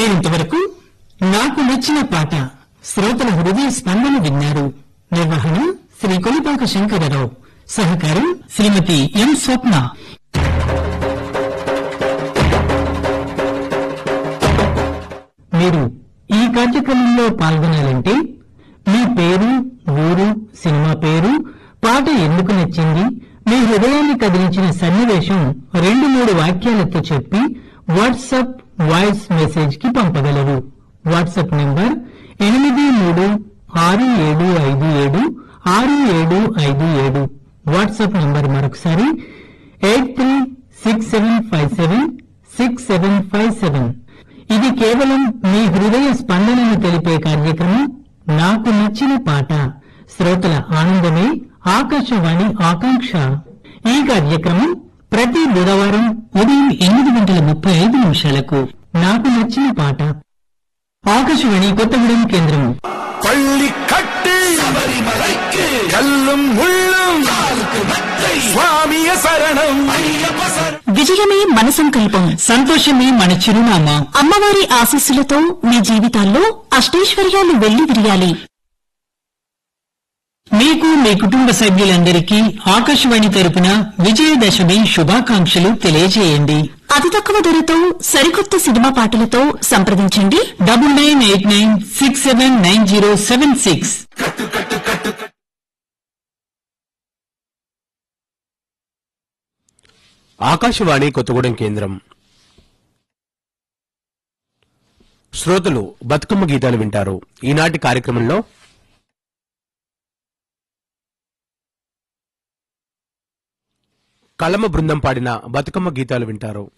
మీరింతవరకు నాకు నచ్చిన పాట శ్రోతల హృదయ స్పందన విన్నారు నిర్వహణ శ్రీ కొలిపాక శంకరరావు సహకారం శ్రీమతి ఎం స్వప్న మీరు ఈ కార్యక్రమంలో పాల్గొనాలంటే మీ పేరు ఊరు సినిమా పేరు పాట ఎందుకు నచ్చింది మీ హృదయాన్ని కదిలించిన సన్నివేశం రెండు మూడు వాక్యాలతో చెప్పి వాట్సాప్ వాయిస్ మెసేజ్ కి పంపగలరు వాట్సాప్ నంబర్ ఎనిమిది మూడు ఆరు ఏడు ఐదు ఏడు ఆరు ఏడు ఐదు ఏడు వాట్సాప్ నంబర్ మరొకసారి eight three six seven five seven six seven five seven ఇది కేవలం మీ హృదయ స్పందనను తెలిపే కార్యక్రమం నాకు నచ్చిన పాట శ్రోతల ఆనందమే ఆకాశవాణి ఆకాంక్ష ఈ కార్యక్రమం ప్రతి బుధవారం ఉదయం ఎనిమిది గంటల ముప్పై ఐదు నిమిషాలకు నాకు నచ్చిన పాట ఆకాశవాణి కొత్తగూడెం కేంద్రం பள்ளி கட்டு கல்லும் முள்ளும் சுவாமிய சரணம் విజయమే మన సంకల్పం సంతోషమే మన చిరునామా అమ్మవారి ఆశీస్సులతో మీ జీవితాల్లో అష్టైశ్వర్యాలు వెళ్లి విరియాలి మీకు మీ కుటుంబ సభ్యులందరికీ ఆకాశవాణి తరపున విజయదశమి శుభాకాంక్షలు తెలియజేయండి అతి తక్కువ ధరతో సరికొత్త సినిమా పాటలతో సంప్రదించండి double nine eight nine six seven nine zero seven six Akashvani Kothagudem కేంద్రం శ్రోతలు బతుకమ్మ గీతాలు వింటారు ఈనాటి కార్యక్రమంలో కళమ బృందం పాడిన బతుకమ్మ గీతాలు వింటారు